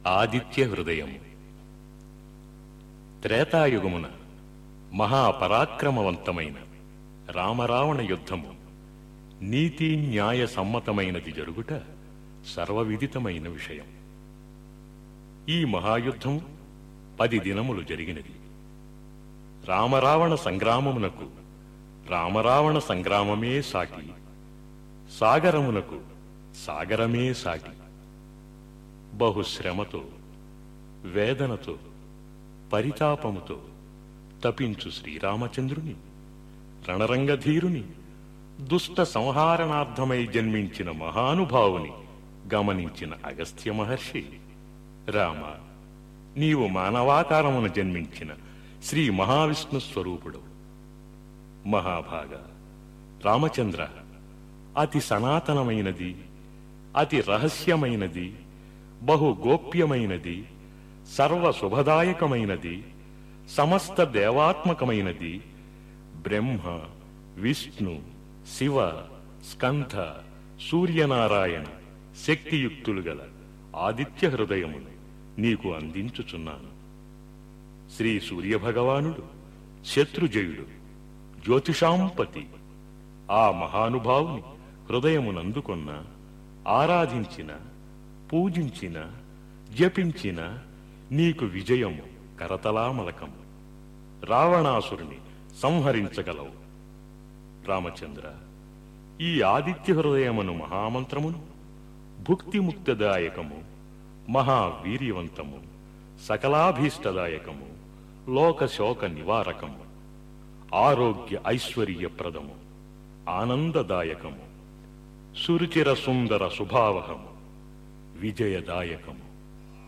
ఆదిత్య హృదయము త్రేతాయుగమున మహాపరాక్రమవంతమైన రామరావణ యుద్ధము నీతి న్యాయ సమ్మతమైనది జరుగుట సర్వవిదితమైన విషయం ఈ మహాయుద్ధం పది దినములు జరిగినది రామరావణ సంగ్రామమునకు రామరావణ సంగ్రామమే సాటి సాగరమునకు సాగరమే సాటి బహుశ్రమతో వేదనతో పరితాపముతో తపించు శ్రీరామచంద్రుని రణరంగధీరుని దుష్ట సంహారణార్థమై జన్మించిన మహానుభావుని గమనించిన అగస్త్య మహర్షి రామ నీవు మానవాకారమున జన్మించిన శ్రీ మహావిష్ణు స్వరూపుడు మహాభాగ రామచంద్ర అతి సనాతనమైనది అతి రహస్యమైనది బహు గోప్యమైనది సర్వ శుభదాయకమైనది సమస్త దేవాత్మకమైనది బ్రహ్మ విష్ణు శివ స్కంధ సూర్యనారాయణ శక్తియుక్తులు గల ఆదిత్య హృదయమును నీకు అందించుచున్నాను శ్రీ సూర్యభగవానుడు శత్రుజయుడు జ్యోతిషాంపతి ఆ మహానుభావుని హృదయమునందుకొన్న ఆరాధించిన పూజించిన జపించిన నీకు విజయము కరతలామలకము రావణాసురుని సంహరించగలవు రామచంద్ర ఈ ఆదిత్య హృదయమును మహామంత్రమును భుక్తిముక్తదాయకము మహావీర్యవంతము సకలాభీష్టదాయకము లోకశోక నివారకము ఆరోగ్య ఐశ్వర్యప్రదము ఆనందదాయకము సురుచిర సుందర శుభావహము విజయదాయకము